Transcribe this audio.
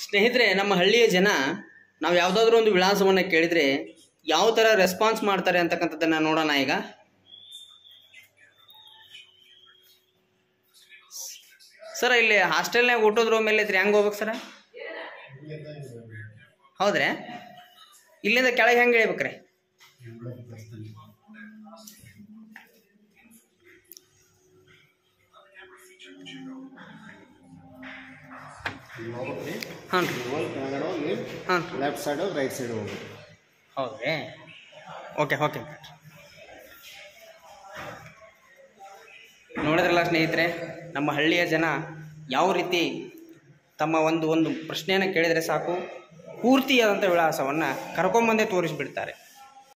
ಸ್ನೇಹಿತರೆ ನಮ್ಮ ಹಳ್ಳಿಯ ಜನ ನಾವು ಯಾವುದಾದ್ರೂ ಒಂದು ವಿಳಾಸವನ್ನು ಕೇಳಿದರೆ ಯಾವ ಥರ ರೆಸ್ಪಾನ್ಸ್ ಮಾಡ್ತಾರೆ ಅಂತಕ್ಕಂಥದ್ದನ್ನು ನೋಡೋಣ ಈಗ ಸರ ಇಲ್ಲಿ ಹಾಸ್ಟೆಲ್ನಾಗ ಊಟದ ರೂಮ್ ಎಲ್ಲ ಐತ್ರಿ ಹೆಂಗೆ ಹೋಗ್ಬೇಕು ಸರ ಹೌದ್ರಿ ಇಲ್ಲಿಂದ ಕೆಳಗೆ ಹೆಂಗೆ ಇಳಿಬೇಕ್ರಿ ಹಾಂ ರೀ ಕೆಳಗಡೆ ಹೋಗಿ ಹಾಂ ಲೆಫ್ಟ್ ಸೈಡ್ ರೈಟ್ ಸೈಡ್ ಹೋಗಿ ಹೌದ್ರಿ ಓಕೆ ಓಕೆ ನೋಡಿದ್ರಲ್ಲ ಸ್ನೇಹಿತರೆ ನಮ್ಮ ಹಳ್ಳಿಯ ಜನ ಯಾವ ರೀತಿ ತಮ್ಮ ಒಂದು ಒಂದು ಪ್ರಶ್ನೆಯನ್ನು ಕೇಳಿದರೆ ಸಾಕು ಪೂರ್ತಿಯಾದಂಥ ವಿಳಾಸವನ್ನು ಕರ್ಕೊಂಬಂದೇ ತೋರಿಸಿಬಿಡ್ತಾರೆ